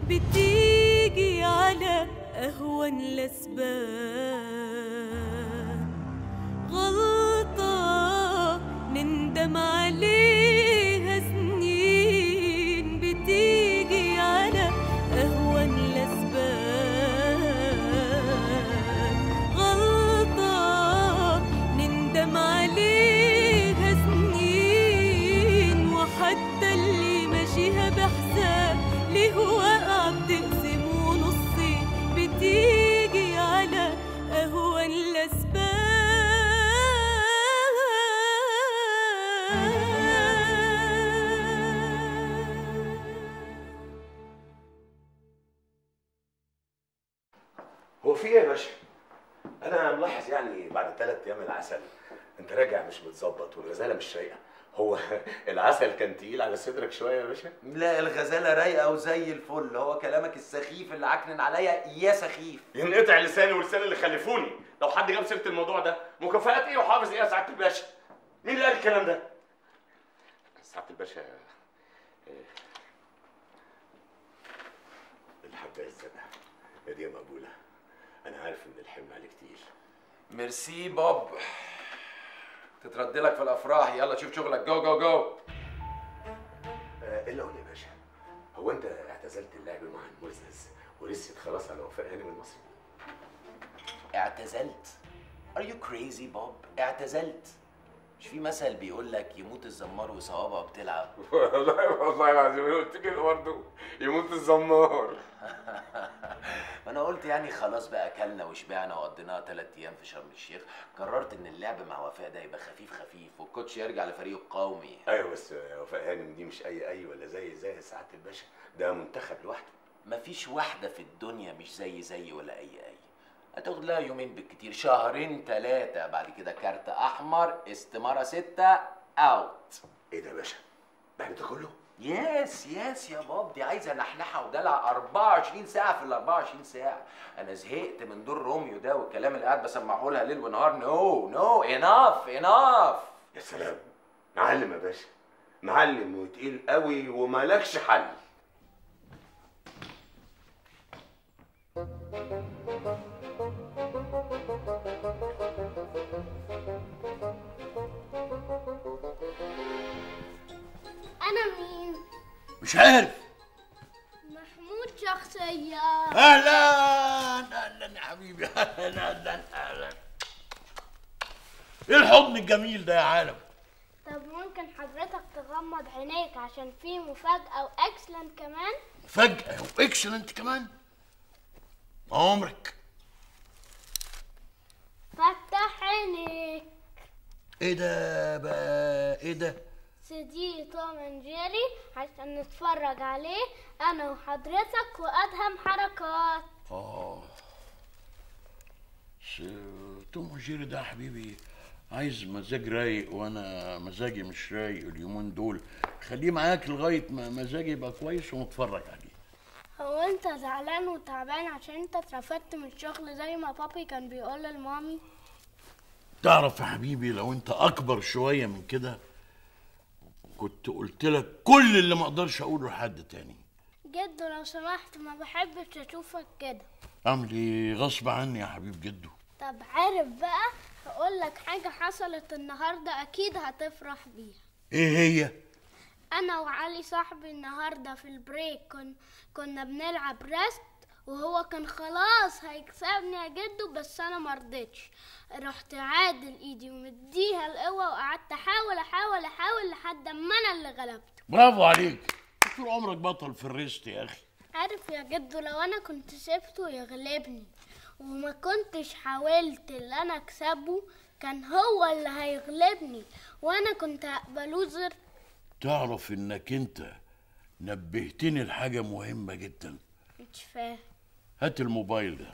بتيجي على أهون الأسباب غلطة نندم عليها سنين بتيجي على أهون الأسباب غلطة نندم عليها سنين وحتى اللي ماشيها بحساب ليه وقع بتقسمه نصين بتيجي على أهون الأسباب هو في ايه يا باشا؟ انا ملاحظ يعني بعد ثلاث ايام العسل انت راجع مش متظبط والغزاله مش رايقه هو العسل كان تقيل على صدرك شويه يا باشا؟ لا الغزاله رايقه وزي الفل هو كلامك السخيف اللي عكنن عليا يا سخيف ينقطع لساني ولسان اللي خلفوني لو حد جاب سيره الموضوع ده مكافآت ايه وحافظ ايه يا سعاده الباشا؟ مين اللي قال الكلام ده؟ سعاده الباشا آه، الحاجه الزنا يا دي يا مقبوله انا عارف ان الحمل عليك تقيل ميرسي بوب تترد لك في الافراح يلا شوف شغلك جو جو جو آه، الا قول لي يا باشا هو انت اعتزلت اللعب مع المزنز ورست خلاص على وفاء هانم المصري اعتزلت Are you crazy بوب اعتزلت مش في مثل بيقول لك يموت الزمار وصوابعه بتلعب والله والله العظيم قلت كده برضه يموت الزمار انا قلت يعني خلاص بقى اكلنا وشبعنا وقضيناها ثلاث ايام في شرم الشيخ قررت ان اللعب مع وفاء ده يبقى خفيف خفيف والكوتش يرجع لفريقه القومي ايوه بس وفاء هانم دي مش اي اي ولا زي زي سعاده الباشا ده منتخب لوحده مفيش واحدة في الدنيا مش زي زي ولا أي أي هتاخد لها يومين بالكتير شهرين ثلاثة بعد كده كارت أحمر استمارة ستة أوت ايه ده يا باشا؟ بعد ده كله؟ يس يس يا باب دي عايزة نحنحة ودلع 24 ساعة في ال 24 ساعة أنا زهقت من دور روميو ده والكلام اللي قاعد بسمعه لها ليل ونهار نو نو اناف اناف يا سلام معلم يا باشا معلم وتقيل قوي ومالكش حل أنا مين؟ مش عارف محمود شخصية اهلا اهلا يا حبيبي اهلا اهلا اهلا ايه الحضن الجميل ده يا عالم طب ممكن حضرتك تغمض عينيك عشان في مفاجأة وإكسلنت كمان؟ فجأة واكسلنت كمان عمرك فتح عينيك ايه ده بقى ايه ده سيدي توم اند جيري عشان نتفرج عليه أنا وحضرتك وأدهم حركات اه س- توم وجيري ده يا حبيبي عايز مزاج رايق وانا مزاجي مش رايق اليومين دول خليه معاك لغايه ما مزاجي يبقى كويس ونتفرج عليه هو أنت زعلان وتعبان عشان أنت اترفدت من الشغل زي ما بابي كان بيقول لمامي؟ تعرف يا حبيبي لو انت اكبر شويه من كده كنت قلت لك كل اللي ما اقدرش اقوله لحد تاني جدو لو سمحت ما بحبش أشوفك كده اعمل ايه غصب عني يا حبيب جدو طب عارف بقى هقول لك حاجة حصلت النهاردة أكيد هتفرح بيها ايه هي أنا وعلي صاحبي النهاردة في البريك كن كنا بنلعب ريست وهو كان خلاص هيكسبني يا جدو بس أنا مرضتش رحت عادل إيدي ومديها القوة وقعدت أحاول أحاول أحاول لحد ما أنا اللي غلبته برافو عليك طول عمرك بطل في الريست يا اخي عارف يا جدو لو أنا كنت سبته يغلبني وما كنتش حاولت اللي أنا أكسبه كان هو اللي هيغلبني وأنا كنت هبقى لوزر تعرف انك انت نبهتني لحاجه مهمه جدا مش فاهم هات الموبايل ده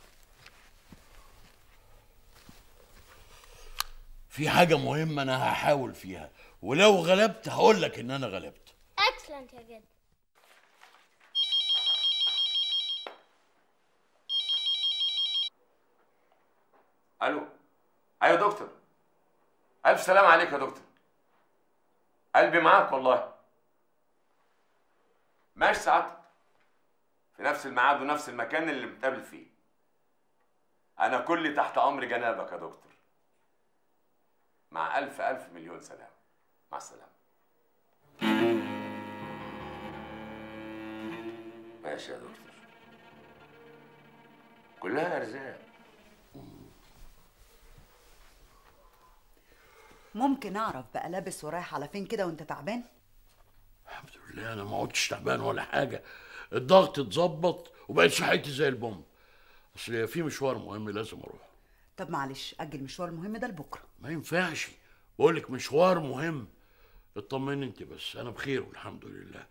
في حاجه مهمه انا هحاول فيها ولو غلبت هقول لك ان انا غلبت اكسلنت يا جدو الو ايوه يا دكتور الف سلام عليك يا دكتور قلبي معاك والله ماشي سعادتك في نفس الميعاد ونفس المكان اللي بنتقابل فيه انا كلي تحت امر جنابك يا دكتور مع الف الف مليون سلام مع السلامه ماشي يا دكتور كلها ارزاق ممكن اعرف بقى لابس ورايح على فين كده وانت تعبان الحمد لله انا ما عدتش تعبان ولا حاجه الضغط اتظبط وبقت صحتي زي البوم اصل في مشوار مهم لازم اروح طب معلش اجل مشوار المهم ده لبكره ما ينفعش بقول لك مشوار مهم اطمني انت بس انا بخير والحمد لله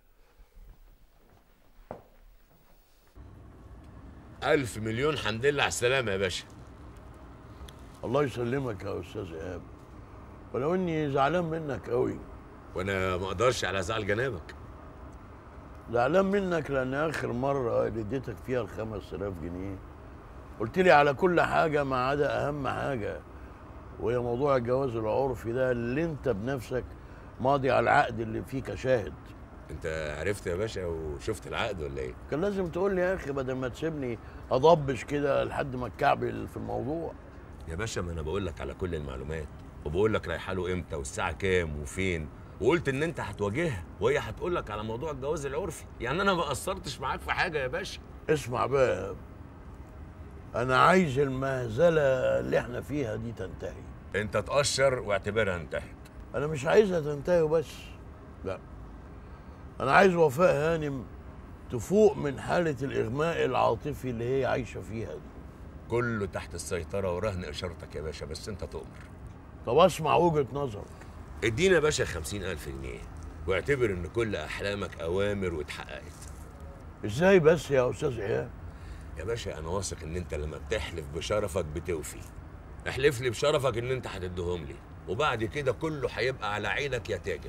الف مليون حمد لله على السلامه يا باشا الله يسلمك يا استاذ ايهاب ولو اني زعلان منك قوي وانا ما اقدرش على زعل جنابك زعلان منك لان اخر مره اللي اديتك فيها ال 5000 جنيه قلت لي على كل حاجه ما عدا اهم حاجه وهي موضوع الجواز العرفي ده اللي انت بنفسك ماضي على العقد اللي فيه كشاهد انت عرفت يا باشا وشفت العقد ولا ايه كان لازم تقول لي يا اخي بدل ما تسيبني اضبش كده لحد ما اتكعبل في الموضوع يا باشا ما انا بقول لك على كل المعلومات وبقول لك رايحه له امتى والساعه كام وفين وقلت ان انت هتواجهها وهي هتقول لك على موضوع الجواز العرفي يعني انا ما قصرتش معاك في حاجه يا باشا اسمع بقى يا إيهاب. انا عايز المهزله اللي احنا فيها دي تنتهي انت تقشر واعتبرها انتهت انا مش عايزها تنتهي وبس لا انا عايز وفاء هانم تفوق من حالة الإغماء العاطفي اللي هي عايشة فيها دي كله تحت السيطره ورهن اشارتك يا باشا بس انت تؤمر طب أسمع وجهة نظرك ادينا يا باشا خمسين ألف جنيه واعتبر ان كل احلامك اوامر واتحققت إزاي بس يا أستاذ إيهاب يا باشا انا واثق ان انت لما بتحلف بشرفك بتوفي احلف لي بشرفك ان انت هتديهم لي وبعد كده كله هيبقى على عينك يا تاجر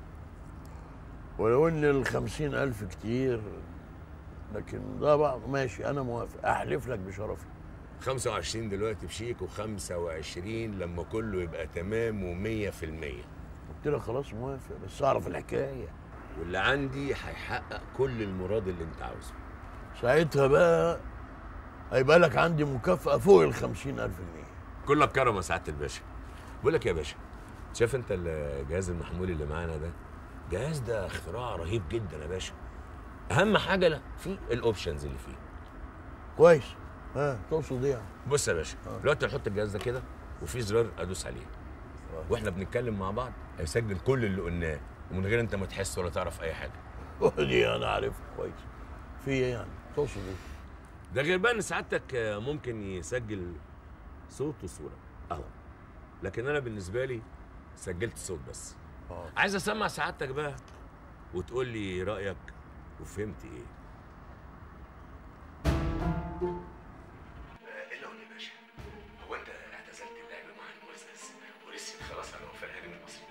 ولو إن الخمسين ألف كتير لكن ده بقى ماشي أنا موافق أحلف لك بشرفي 25 دلوقتي بشيك و25 لما كله يبقى تمام و100% قلت لك خلاص موافق بس أعرف الحكاية واللي عندي هيحقق كل المراد اللي انت عاوزه ساعتها بقى هيبقى لك عندي مكافأة فوق الخمسين ألف جنيه كلك كرم يا سعاده الباشا بقول لك يا باشا شايف انت الجهاز المحمول اللي معانا ده الجهاز ده اختراع رهيب جدا يا باشا اهم حاجه لا فيه الاوبشنز اللي فيه كويس ها تقصد إيه يعني؟ بص يا باشا دلوقتي نحط الجهاز ده كده وفي زرار ادوس عليه واحنا بنتكلم مع بعض هيسجل كل اللي قلناه ومن غير انت ما تحس ولا تعرف اي حاجه دي أنا عارفها كويس في إيه يعني؟ تقصد إيه؟ ده غير بقى ان سعادتك ممكن يسجل صوت وصوره اهو لكن انا بالنسبه لي سجلت صوت بس آه. عايز اسمع سعادتك بقى وتقول لي رايك وفهمت ايه الا قول لي يا باشا هو انت اعتزلت اللعب مع المؤسس ورسيت خلاص على وفاء هانم المصري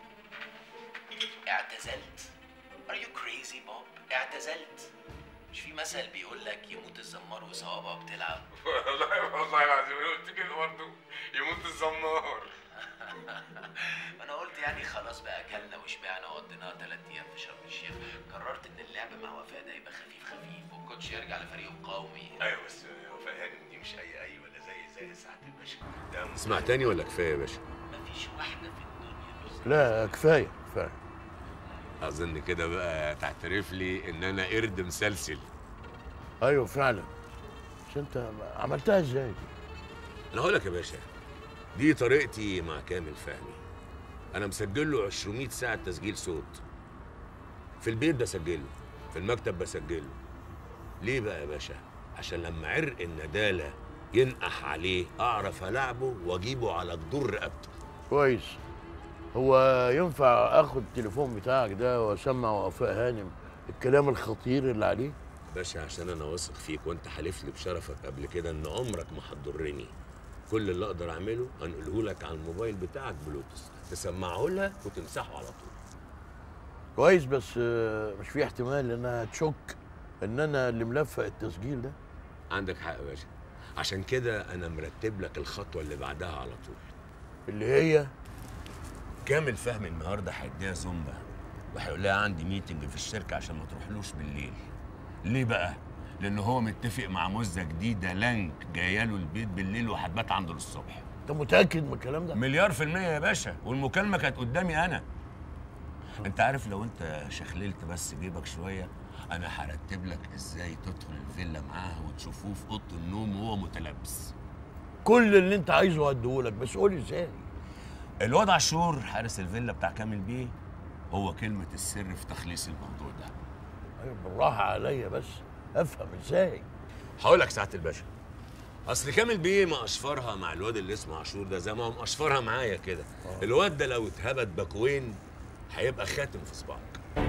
اعتزلت Are you crazy Bob؟ اعتزلت مش في مثل بيقول لك يموت الزمار وصوابعه بتلعب والله والله العظيم قلت كده برضه يموت الزمار انا قلت يعني خلاص بقى اكلنا وشبعنا وقضينا ثلاث ايام في شرم الشيخ قررت ان اللعب مع وفاء ده يبقى خفيف خفيف والكوتش يرجع لفريقه القومي ايوه بس وفاء هانم دي مش اي اي ولا زي زي سعاده الباشا ده اسمع تاني ولا كفايه يا باشا مفيش واحده في الدنيا بس لا كفاية كفاية اظن كده بقى تعترف لي ان انا قرد مسلسل ايوه فعلا بس انت عملتها ازاي؟ انا هقول لك يا باشا دي طريقتي مع كامل فهمي انا مسجل له 200 ساعه تسجيل صوت في البيت بسجله في المكتب بسجله ليه بقى يا باشا عشان لما عرق الندالة ينقح عليه أعرف ألعبه وأجيبه على جدور رقبته كويس هو ينفع اخد التليفون بتاعك ده واسمع وفاء هانم الكلام الخطير اللي عليه باشا عشان أنا واثق فيك وأنت حالف لي بشرفك قبل كده إن عمرك ما هتضرني كل اللي أقدر أعمله أنقله لك على الموبايل بتاعك بلوتوث تسمعه لها وتمسحه على طول كويس بس آه، مش في احتمال انها تشك ان انا اللي ملفق التسجيل ده عندك حق يا باشا عشان كده أنا مرتب لك الخطوة اللي بعدها على طول اللي هي كامل فهمي النهارده هيديها زومبا وهيقول لها عندي ميتنج في الشركه عشان ما تروحلوش بالليل ليه بقى لان هو متفق مع مزه جديده لانك جايه له البيت بالليل وهتبات عنده للصبح انت متاكد من الكلام ده مليار في المية يا باشا والمكالمة كانت قدامي أنا أنت عارف لو أنت شخللت بس جيبك شوية أنا هرتب لك إزاي تدخل الفيلا معاها وتشوفوه في أوضة النوم وهو متلبس كل اللي انت عايزه هديهولك بس قول لي ازاي الواد عاشور حارس الفيلا بتاع كامل بيه هو كلمة السر في تخليص الموضوع ده أيوة، بالراحه عليا بس افهم ازاي هقول لك سعادة الباشا اصل كامل بيه مقشفرها مع الواد اللي اسمه عاشور ده زي ما هو مقشفرها معايا كده الواد ده لو اتهبت باكوين هيبقى خاتم في صباعك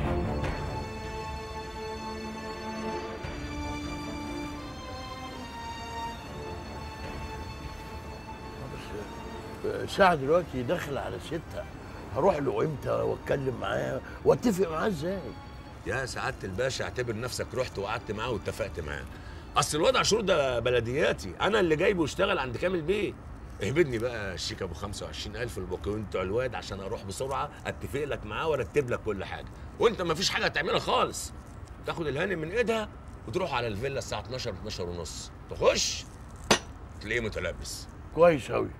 بس ساعة دلوقتي داخل على ستة هروح له امتى واتكلم معاه واتفق معاه ازاي يا سعادة الباشا اعتبر نفسك رحت وقعدت معاه واتفقت معاه اصل الواد عاشور ده بلدياتي انا اللي جايبه يشتغل عند كامل بيه اهبدني بقى الشيك ابو 25000 البوكيين بتوع الواد عشان اروح بسرعه اتفق لك معاه وارتب لك كل حاجه وانت ما فيش حاجه هتعملها خالص تاخد الهانم من ايدها وتروح على الفيلا الساعه 12 12 ونص تخش تلاقيه متلبس كويس اوي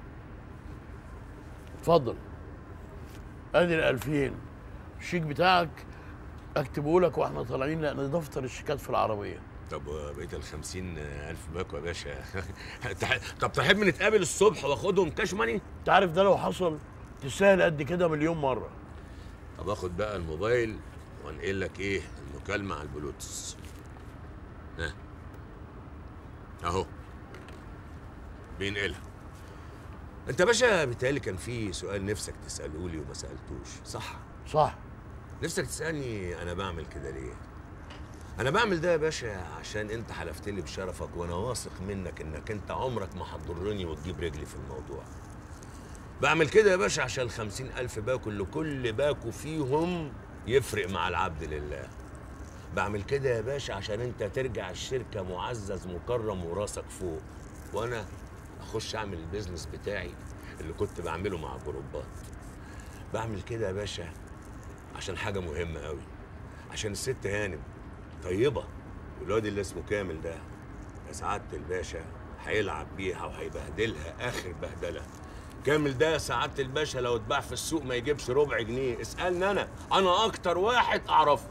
اتفضل ادي الألفين الشيك بتاعك اكتبه لك واحنا طالعين لان دفتر الشيكات في العربيه طب بقيت ال 50000 باكو يا باشا تح- طب تحب نتقابل الصبح واخدهم كاش ماني انت عارف ده لو حصل تسهل قد كده مليون مره طب اخد بقى الموبايل وانقل لك ايه المكالمه على البلوتوث ها اهو بينقلها انت يا باشا بيتهيألي كان في سؤال نفسك تساله لي وما سالتوش صح صح نفسك تسالني انا بعمل كده ليه انا بعمل ده يا باشا عشان انت حلفت لي بشرفك وانا واثق منك انك انت عمرك ما هتضرني وتجيب رجلي في الموضوع بعمل كده يا باشا عشان الخمسين ألف باكو اللي كل باكو فيهم يفرق مع العبد لله بعمل كده يا باشا عشان انت ترجع الشركة معزز مكرم وراسك فوق وانا اخش اعمل البيزنس بتاعي اللي كنت بعمله مع جروبات بعمل كده يا باشا عشان حاجة مهمة قوي عشان الست هانم طيبة والواد اللي اسمه كامل ده يا سعادة الباشا هيلعب بيها وهيبهدلها آخر بهدلة كامل ده يا سعادة الباشا لو اتباع في السوق ما يجيبش ربع جنيه اسألني أنا أنا أكتر واحد أعرفه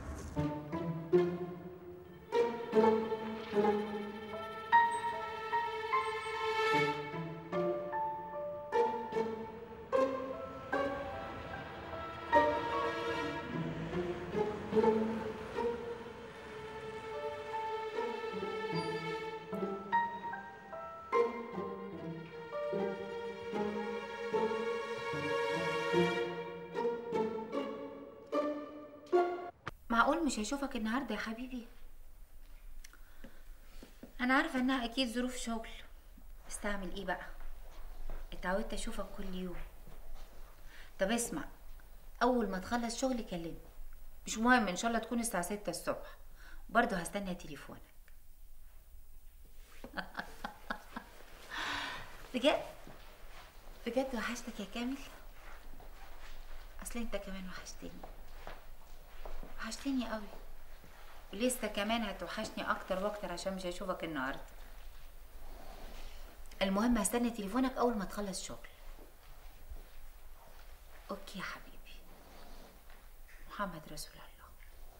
معقول مش هيشوفك النهارده يا حبيبي انا عارفه انها اكيد ظروف شغل بس تعمل ايه بقى اتعودت اشوفك كل يوم طب اسمع اول ما تخلص شغل كلمني مش مهم ان شاء الله تكون الساعه 6 الصبح برضه هستنى تليفونك بجد بجد وحشتك يا كامل اصل انت كمان وحشتني وحشتني قوي ولسه كمان هتوحشني اكتر واكتر عشان مش هشوفك النهارده المهم هستنى تليفونك اول ما تخلص شغل اوكي يا حبيبي محمد رسول الله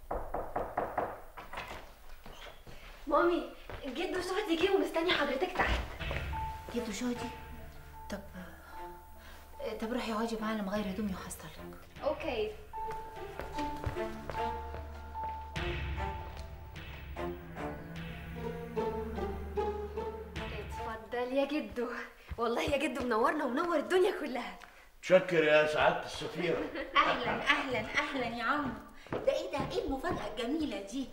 مامي جدو شهدي جه ومستني حضرتك تحت جدو شادي طب طب روحي اقعدي معانا مغير هدومي وحصلك اوكي اتفضل يا جدو والله يا جدو منورنا ومنور الدنيا كلها شكر يا سعاده السفيره اهلا اهلا اهلا يا عم ده ايه ده ايه المفاجاه الجميله دي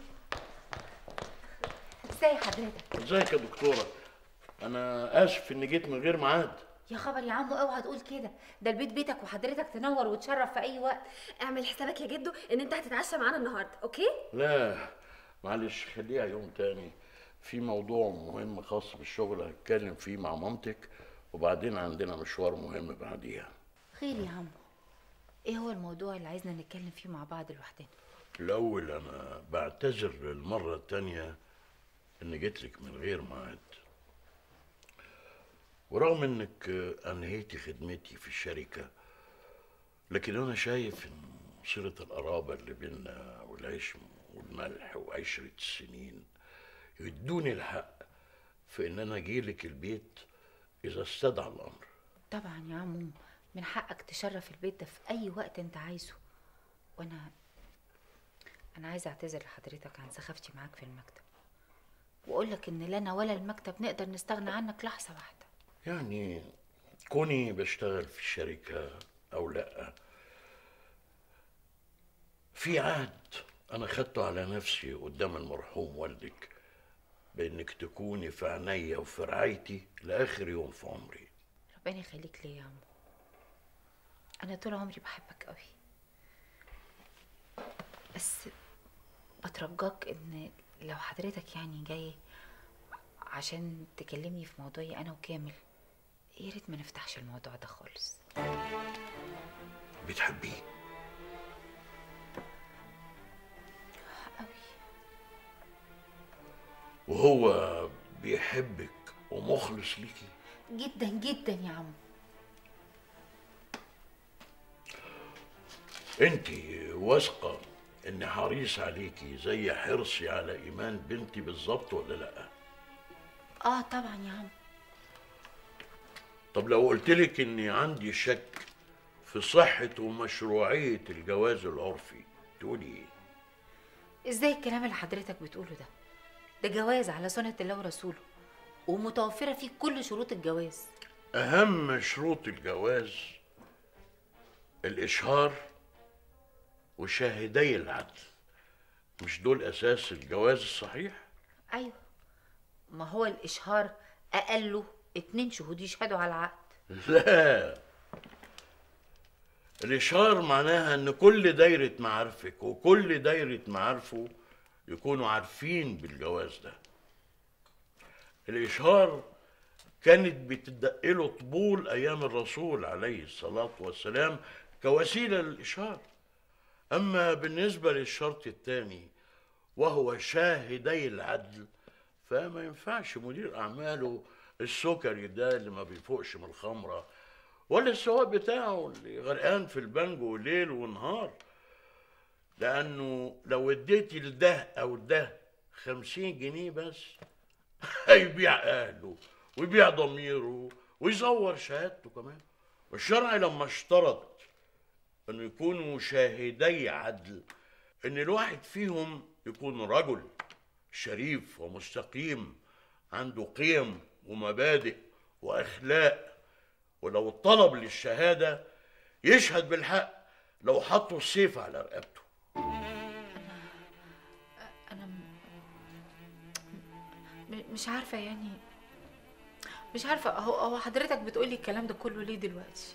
ازاي حضرتك ازيك يا دكتوره انا اسف اني جيت من غير ميعاد يا خبر يا عم اوعى تقول كده ده البيت بيتك وحضرتك تنور وتشرف في اي وقت اعمل حسابك يا جدو ان انت هتتعشى معانا النهارده اوكي لا معلش خليها يوم تاني في موضوع مهم خاص بالشغل هتكلم فيه مع مامتك وبعدين عندنا مشوار مهم بعديها خير يا عم ايه هو الموضوع اللي عايزنا نتكلم فيه مع بعض لوحدنا الأول أنا بعتذر للمرة التانية اني جيت لك من غير ميعاد ورغم انك انهيتي خدمتي في الشركه لكن انا شايف ان صله القرابه اللي بينا والعيش والملح وعشره السنين يدوني الحق في ان انا اجيلك البيت اذا استدعى الامر طبعا يا عمو من حقك تشرف البيت ده في اي وقت انت عايزه وانا انا عايزه اعتذر لحضرتك عن سخافتي معاك في المكتب واقول لك ان لا انا ولا المكتب نقدر نستغنى عنك لحظه واحده يعني كوني بشتغل في الشركة أو لأ في عهد أنا خدته على نفسي قدام المرحوم والدك بإنك تكوني في عينيا وفي رعايتي لآخر يوم في عمري ربنا يخليك ليا يا عمو انا طول عمري بحبك قوي بس بترجاك ان لو حضرتك يعني جاي عشان تكلمني في موضوعي انا وكامل يا ريت ما نفتحش الموضوع ده خالص بتحبيه قوي وهو بيحبك ومخلص ليكي جدا جدا يا عمو انت واثقة ان حريص عليكي زي حرصي على ايمان بنتي بالظبط ولا لا اه طبعا يا عمو طب لو قلت لك اني عندي شك في صحة ومشروعية الجواز العرفي تقولي ايه ازاي الكلام اللي حضرتك بتقوله ده ده جواز على سنة الله ورسوله ومتوفرة فيه كل شروط الجواز اهم شروط الجواز الاشهار وشاهدي العدل مش دول اساس الجواز الصحيح ايوه ما هو الاشهار اقله اتنين شهود يشهدوا على العقد لا الإشهار معناها إن كل دايرة معارفك وكل دايرة معارفه يكونوا عارفين بالجواز ده الإشهار كانت بتدقله طبول أيام الرسول عليه الصلاة والسلام كوسيلة للإشهار أما بالنسبة للشرط الثاني وهو شاهدي العدل فما ينفعش مدير أعماله السكري ده اللي ما بيفوقش من الخمرة ولا السواق بتاعه اللي غرقان في البنجو ليل ونهار لأنه لو اديتي لده أو ده خمسين جنيه بس هيبيع أهله ويبيع ضميره ويزور شهادته كمان والشرع لما اشترط انه يكونوا شاهدي عدل ان الواحد فيهم يكون رجل شريف ومستقيم عنده قيم ومبادئ واخلاق ولو طلب للشهاده يشهد بالحق لو حطوا السيف على رقبته انا م... م- مش عارفة يعني مش عارفة هو هو حضرتك بتقولي الكلام ده كله ليه دلوقتي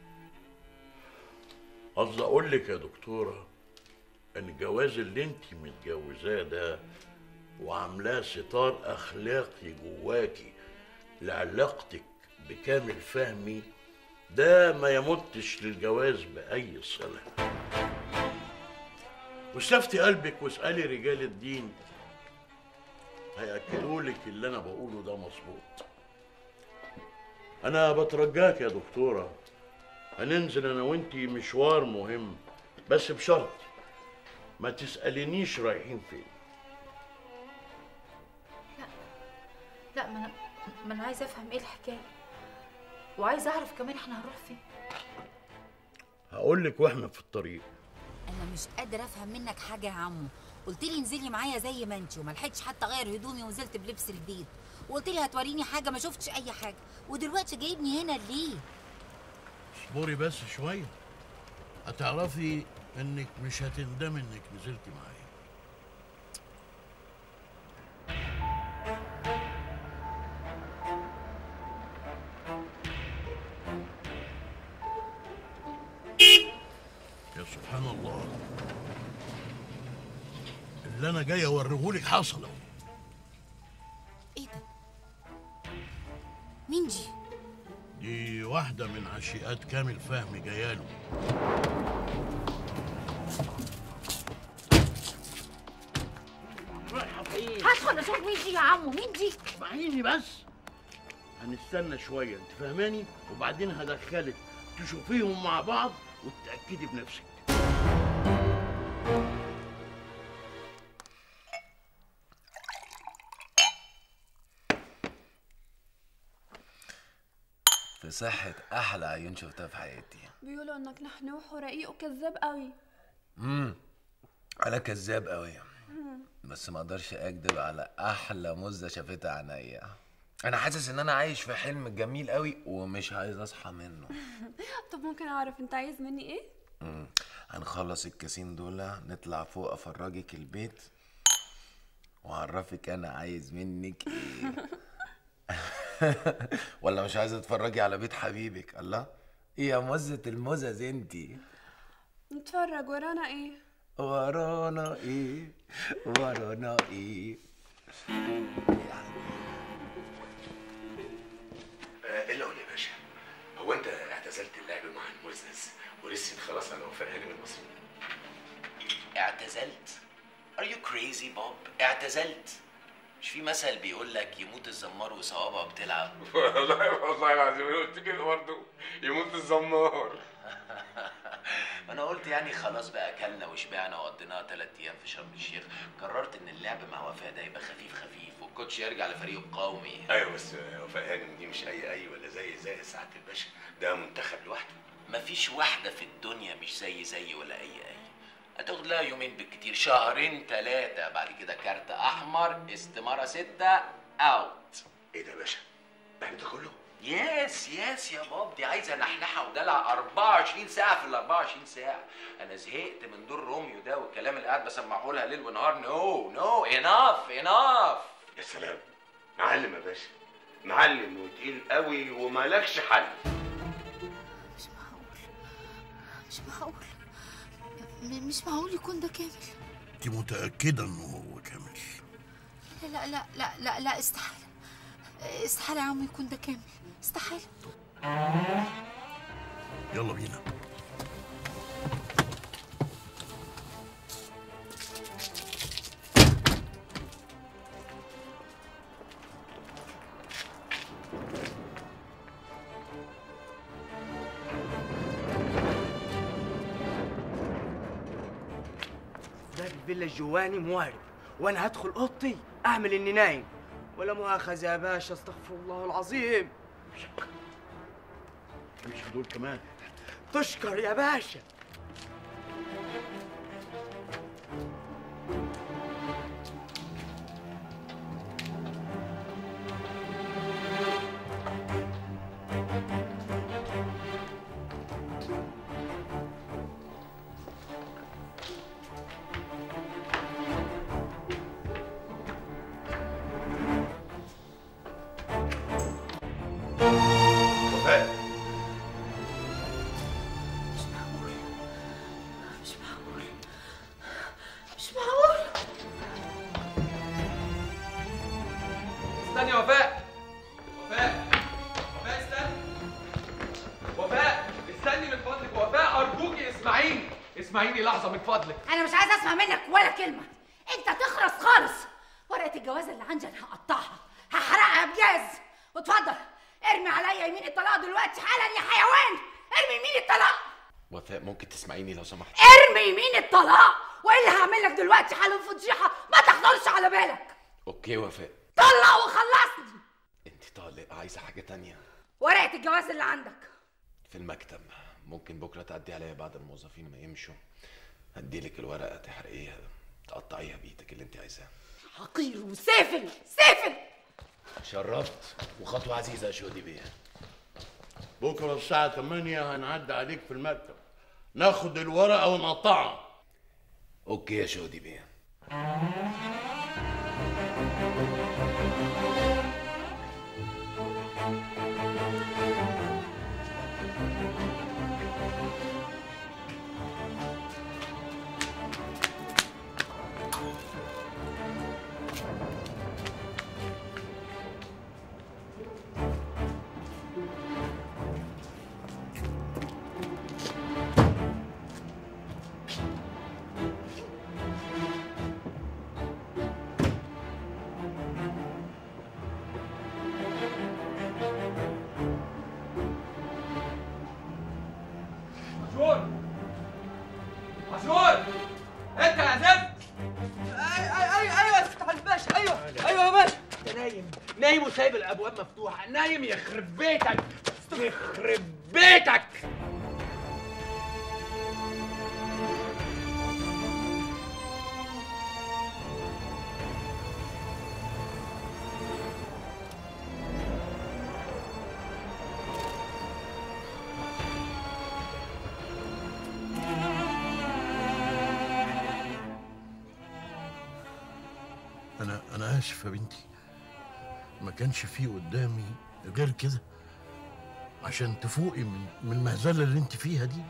قصدي اقول لك يا دكتوره ان الجواز اللي انت متجوزاه ده وعاملاه ستار اخلاقي جواكي لعلاقتك بكامل فهمي ده ما يمتش للجواز باي صله واستفتي قلبك واسالي رجال الدين هياكدوا لك اللي انا بقوله ده مظبوط انا بترجاك يا دكتوره هننزل انا وانتي مشوار مهم بس بشرط ما تسألينيش رايحين فين لا ما انا ما انا عايزة افهم ايه الحكاية وعايزة اعرف كمان احنا هنروح فين هقول لك واحنا في الطريق انا مش قادره افهم منك حاجه يا عمو قلت لي انزلي معايا زي ما انت وما لحقتش حتى اغير هدومي ونزلت بلبس البيت وقلت لي هتوريني حاجه ما شفتش اي حاجه ودلوقتي جايبني هنا ليه اصبري بس شويه هتعرفي انك مش هتندمي انك نزلتي معايا يا سبحان الله اللي انا جاي اوريهولك حصل اهو ايه ده مين دي دي واحدة من عشيقات كامل فهمي جاياله رايحة فين؟ ادخل اشوف مين دي يا عمو مين دي اسمعيني بس هنستنى شويه انت فاهماني وبعدين هدخلك تشوفيهم مع بعض وتتاكدي بنفسك في صحة أحلى عيون شفتها في حياتي بيقولوا انك نحنوح ورقيق وكذاب قوي امم أنا كذاب قوي بس ما أقدرش أكذب على أحلى مزة شافتها عينيا أنا حاسس إن أنا عايش في حلم جميل قوي ومش عايز أصحى منه طب ممكن اعرف انت عايز مني ايه مم. هنخلص الكاسين دول نطلع فوق افرجك البيت واعرفك انا عايز منك ايه ولا مش عايزه تتفرجي على بيت حبيبك الله ايه يا مزة المزز انتي نتفرج ورانا ايه ورانا ايه ورانا ايه الا قول يا باشا هو انت اعتزلت اللعب مع المزز ورسيت خلاص على وفاء هانم المصري اعتزلت Are you crazy بوب اعتزلت مش في مثل بيقول لك يموت الزمار وصوابعه بتلعب والله والله العظيم انا قلت كده برضه يموت الزمار ما انا قلت يعني خلاص بقى اكلنا وشبعنا وقضيناها ثلاث ايام في شرم الشيخ قررت ان اللعب مع وفاء ده يبقى خفيف خفيف والكوتش يرجع لفريقه القومي ايوه بس وفاء هانم دي مش اي اي ولا زي زي سعاده الباشا ده منتخب لوحده مفيش واحده في الدنيا مش زي زي ولا اي اي هتاخد لها يومين بالكتير شهرين ثلاثه بعد كده كارت احمر استماره سته اوت ايه ده يا باشا بعد ده كله يس يس يا باب دي عايزه نحنحه ودلع 24 ساعه في ال 24 ساعه انا زهقت من دور روميو ده والكلام اللي قاعد بسمعه لها ليل ونهار نو نو اناف اناف يا سلام معلم يا باشا معلم وتقيل قوي ومالكش حل مش معقول مش معقول م- مش معقول يكون ده كامل انت متاكده انه هو كامل لا لا لا لا لا, لا استحالة استحالة يا عم يكون ده كامل استحالة يلا بينا باب الفيلا الجواني موارد وانا هدخل اوضتي اعمل اني نايم ولا مؤاخذة يا باشا استغفر الله العظيم مش دول كمان تشكر يا باشا وفاء مش معقول مش معقول مش معقول استني يا وفاء وفاء وفاء استني وفاء استني من فضلك وفاء ارجوكي اسمعيني اسمعيني لحظه من فضلك انا مش عايزه اسمع منك ولا كلمه انت تخرس خالص ورقه الجواز اللي عندي انا هقطعها هحرقها بجاز واتفضل ارمي عليا يمين الطلاق دلوقتي حالا يا حيوان ارمي يمين الطلاق وفاء ممكن تسمعيني لو سمحت ارمي يمين الطلاق والا هعمل لك دلوقتي حالا فضيحه ما تخطرش على بالك اوكي وفاء طلق وخلصني انت طالق عايزه حاجه تانية ورقه الجواز اللي عندك في المكتب ممكن بكره تعدي عليا بعد الموظفين ما يمشوا هديلك الورقه تحرقيها تقطعيها بايدك اللي انت عايزاه حقير وسافل سافل شرفت وخطوه عزيزه يا شودي بيه بكره الساعه 8 هنعدي عليك في المكتب ناخد الورقه ونقطعها اوكي يا شودي بيه نايم نايم وسايب الابواب مفتوحه نايم يخرب بيتك يخرب بيتك انا انا اسف يا بنتي ما كانش فيه قدامي غير كده عشان تفوقي من من المهزله اللي انت فيها دي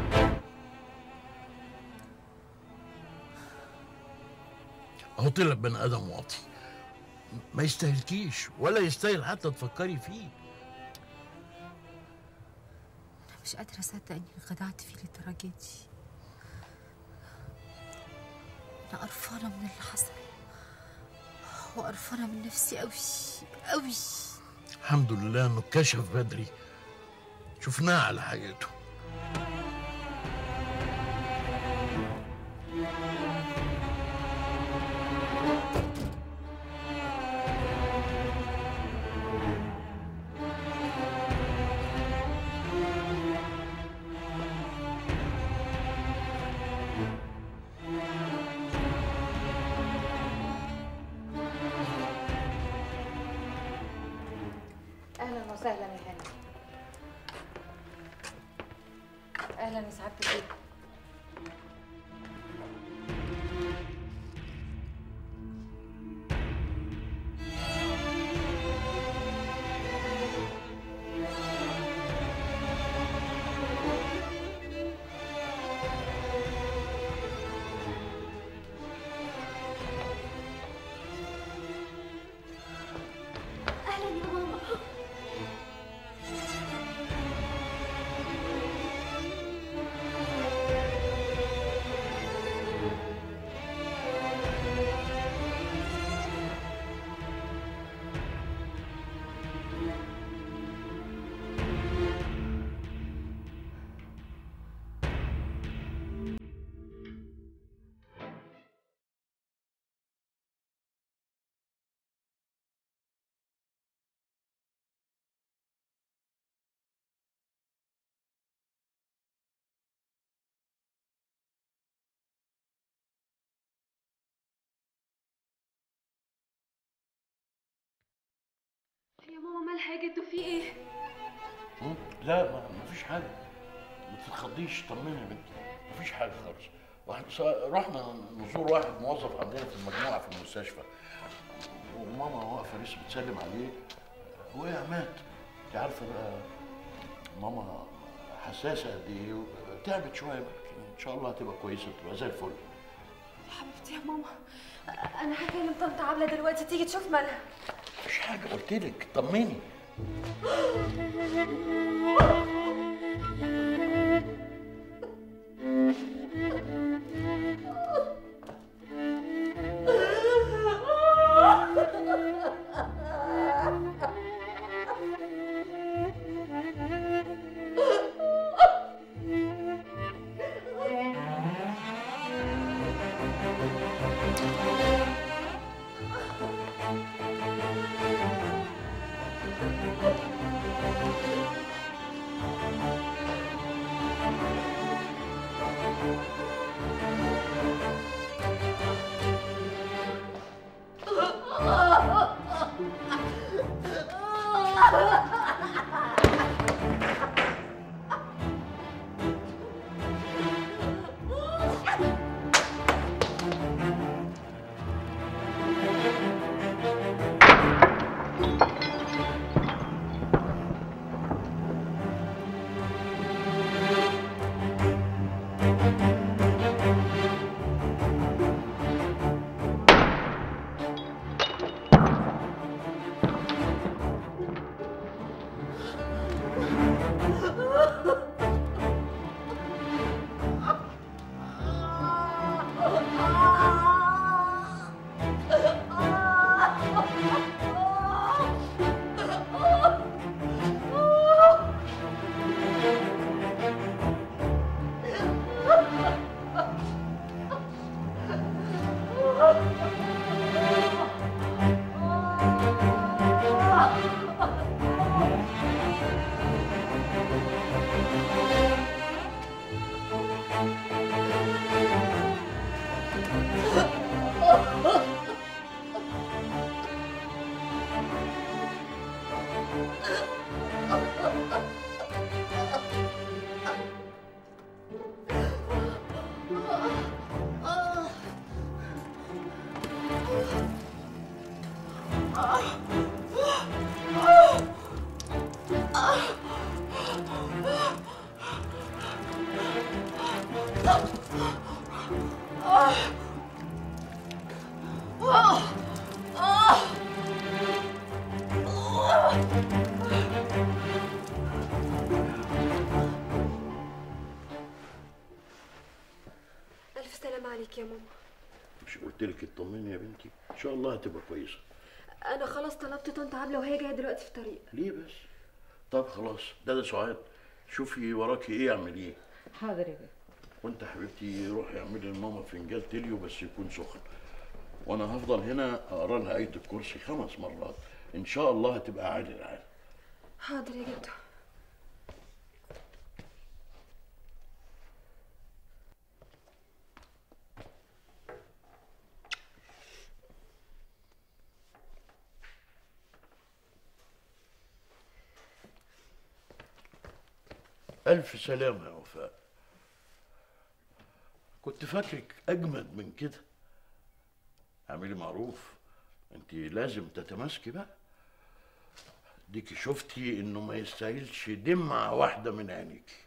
اهو طلع بني ادم واطي ما يستاهلكيش ولا يستاهل حتى تفكري فيه مش قادرة أصدق إني انخدعت فيه للدرجة دي أنا قرفانة من اللي حصل وقرفانة من نفسي أوي أوي الحمد لله انه اتكشف بدري شفناه على حقيقته اهلا وسهلا يا هاني اهلا يا سعاده البيت اهلا يا ماما يا ماما مالها يا جدو في ايه مم؟ لا ما ما فيش حاجه ما تتخضيش طمني يا بنتي ما فيش حاجه خالص واحد صا- رحنا نزور واحد موظف عندنا في المجموعه في المستشفى وماما واقفه لسه بتسلم عليه وقع مات انت عارفه بقى ماما حساسه قد ايه تعبت شويه لكن ان شاء الله هتبقى كويسه تبقى زي الفل حبيبتي يا ماما انا هكلم طنط عبله دلوقتي تيجي تشوف مالها مفيش حاجه قلت لك طمني ألف سلامة عليك يا ماما مش قلت لك اطمني يا بنتي ان شاء الله هتبقى كويسه أنا خلاص طلبت طنط عبلة وهي جاية دلوقتي في الطريق ليه بس طب خلاص ده ده سعاد شوفي وراكي ايه اعمليه حاضر يا بيه وانت يا حبيبتي روحي اعملي لماما فنجان تليو بس يكون سخن وانا هفضل هنا اقرا لها ايه الكرسي خمس مرات ان شاء الله هتبقى عالي العال حاضر يا جدو الف سلامه يا وفاء كنت فاكرك اجمد من كده اعملي معروف انت لازم تتماسكي بقى ديكي شفتي انه ما يستاهلش دمعه واحده من عينيكي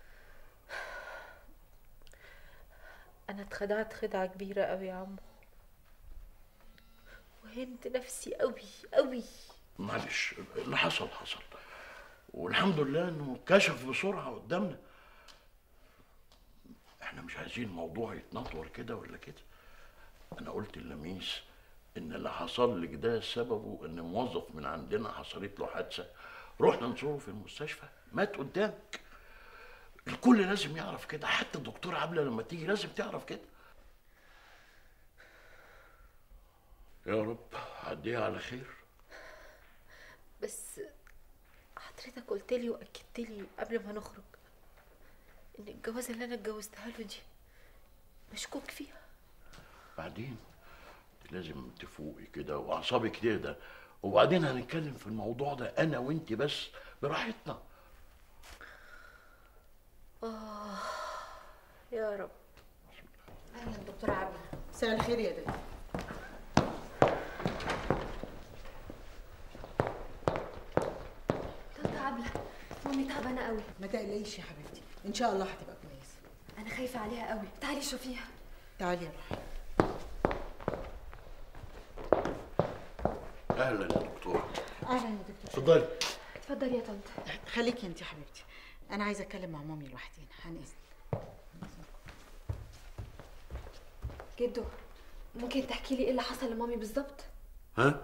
انا اتخدعت خدعه كبيره قوي يا عمو وهنت نفسي قوي قوي معلش اللي حصل حصل والحمد لله انه كشف بسرعه قدامنا احنا مش عايزين الموضوع يتنطور كده ولا كده انا قلت للميس ان اللي حصل لك ده سببه ان موظف من عندنا حصلت له حادثه رحنا نزوره في المستشفى مات قدامك الكل لازم يعرف كده حتى الدكتور عبله لما تيجي لازم تعرف كده يا رب عديها على خير بس حضرتك قلت لي واكدت لي قبل ما نخرج ان الجوازه اللي انا اتجوزتها له دي مشكوك فيها بعدين لازم تفوقي كده واعصابك تهدى وبعدين هنتكلم في الموضوع ده انا وانت بس براحتنا اه يا رب اهلا دكتور عبله مساء الخير يا دكتور طنط عبلة مامي تعبانة قوي ما تقلقيش يا حبيبتي ان شاء الله هتبقى كويسه أنا خايفة عليها قوي تعالي شوفيها تعالي يا روحي اهلا يا دكتور اهلا يا دكتور اتفضلي اتفضلي يا طنط خليكي انت يا حبيبتي انا عايزه اتكلم مع مامي لوحدينا عن اذنك جدو ممكن تحكي لي ايه اللي حصل لمامي بالظبط ها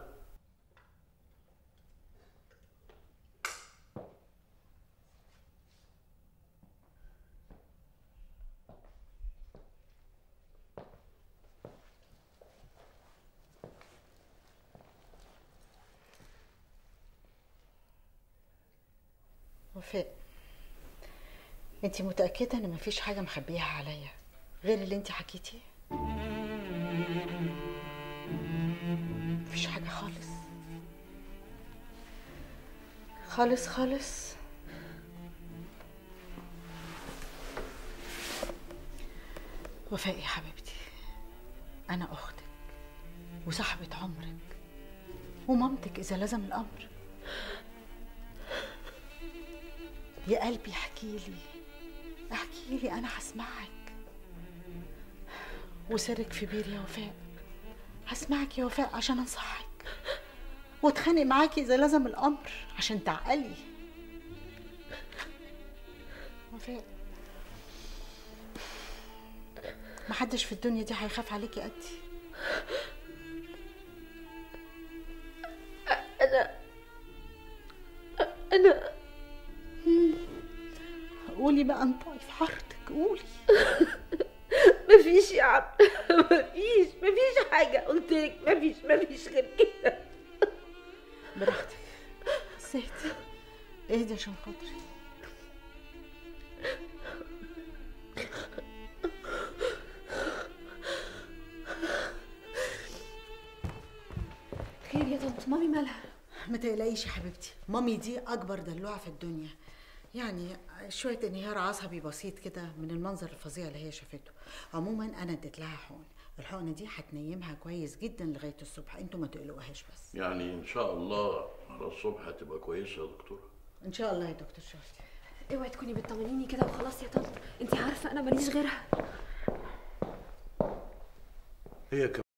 وفاء انت متاكده ان مفيش حاجه مخبيها عليا غير اللي انت حكيتيه مفيش حاجه خالص خالص خالص وفاء يا حبيبتي انا اختك وصاحبه عمرك ومامتك اذا لزم الامر يا قلبي احكي لي احكي لي انا هسمعك وسرك في بير يا وفاء هسمعك يا وفاء عشان انصحك واتخانق معاكي اذا لزم الامر عشان تعقلي وفاء محدش في الدنيا دي هيخاف عليكي قدي انا انا قولي بقى انطقي في حارتك قولي مفيش يا عم مفيش مفيش حاجه قلت لك مفيش مفيش غير كده براحتك بس اهدي اهدي عشان خاطري خير يا طنط مامي مالها ما تقلقيش يا حبيبتي مامي دي اكبر دلوعه في الدنيا يعني شويه انهيار عصبي بسيط كده من المنظر الفظيع اللي هي شافته عموما انا اديت لها حقن الحقنه دي هتنيمها كويس جدا لغايه الصبح انتوا ما تقلقوهاش بس يعني ان شاء الله على الصبح هتبقى كويسه يا دكتوره ان شاء الله يا دكتور شرطي اوعي تكوني بتطمنيني كده وخلاص يا طنط انت عارفه انا ماليش غيرها هي كمان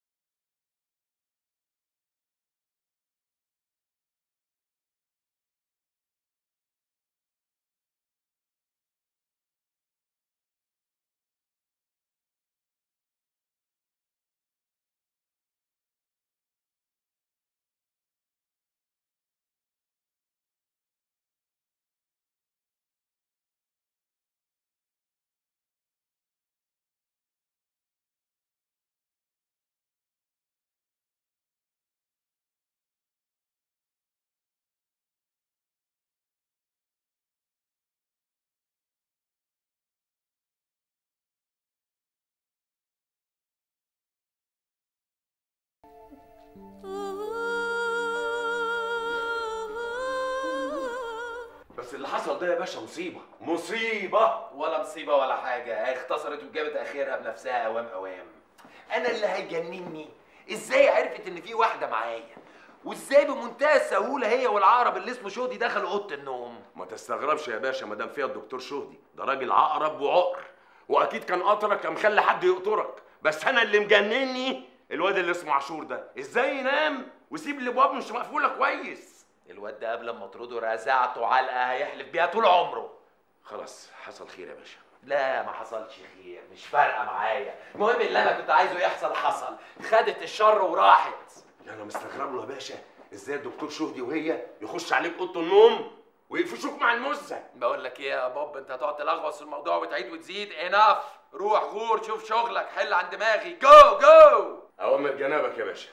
بس اللي حصل ده يا باشا مصيبة مصيبة ولا مصيبة ولا حاجة اختصرت وجابت اخرها بنفسها اوام اوام انا اللي هيجنني ازاي عرفت ان في واحدة معايا وازاي بمنتهى السهولة هي والعقرب اللي اسمه شهدي دخلوا اوضة النوم ما تستغربش يا باشا ما دام فيها الدكتور شهدي ده راجل عقرب وعقر واكيد كان قطرك كان مخلي حد يقطرك بس انا اللي مجنني الواد اللي اسمه عاشور ده ازاي ينام ويسيب الابواب مش مقفوله كويس الواد ده قبل ما اطرده رزعته علقة هيحلف بيها طول عمره خلاص حصل خير يا باشا لا ما حصلش خير مش فارقة معايا المهم اللي انا كنت عايزه يحصل حصل خدت الشر وراحت لا انا مستغرب له يا باشا ازاي الدكتور شهدي وهي يخش عليك اوضه النوم ويقفشوك مع المزه بقول لك ايه يا بوب انت هتقعد تلغوص في الموضوع وتعيد وتزيد اناف روح غور شوف شغلك حل عن دماغي جو جو اوامر جنابك يا باشا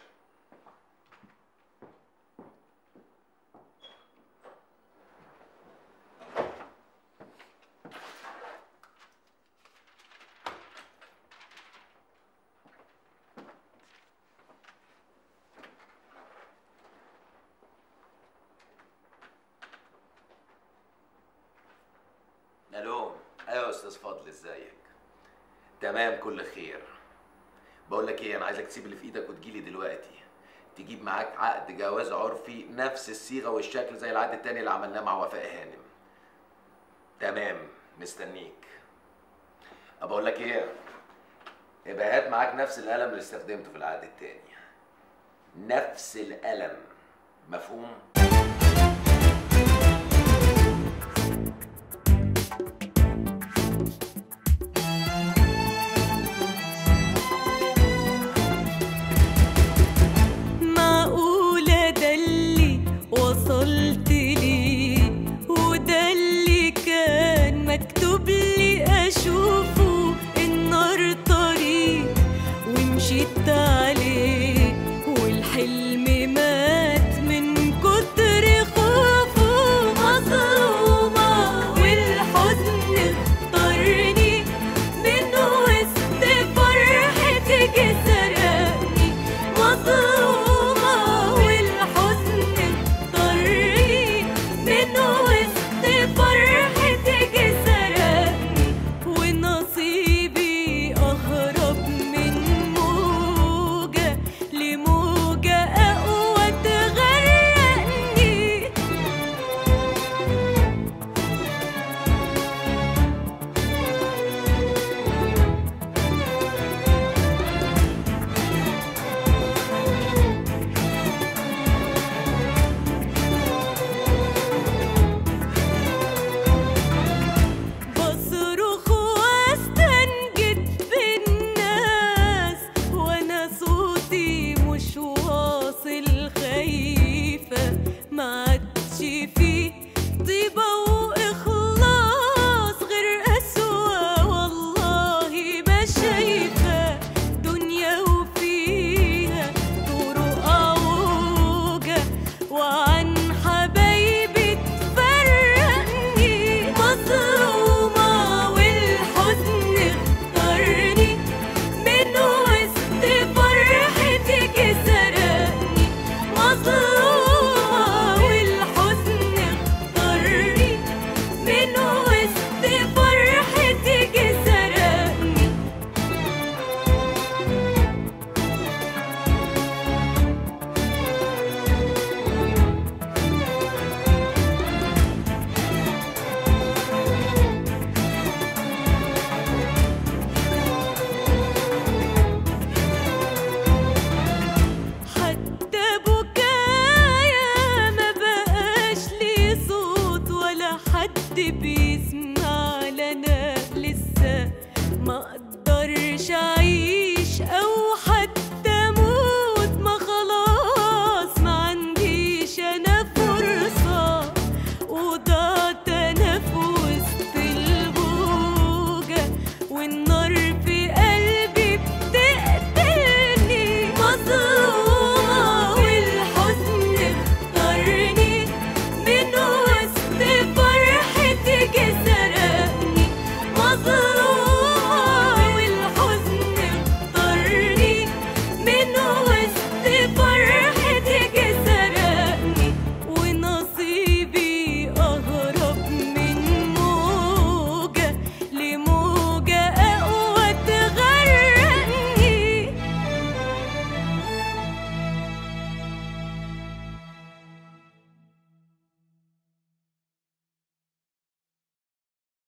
الو ايوه يا استاذ فضل ازيك تمام كل خير بقول لك ايه انا عايزك تسيب اللي في ايدك وتجيلي دلوقتي تجيب معاك عقد جواز عرفي نفس الصيغه والشكل زي العقد التاني اللي عملناه مع وفاء هانم تمام مستنيك بقول لك ايه يبقى هات معاك نفس القلم اللي استخدمته في العقد التاني نفس القلم مفهوم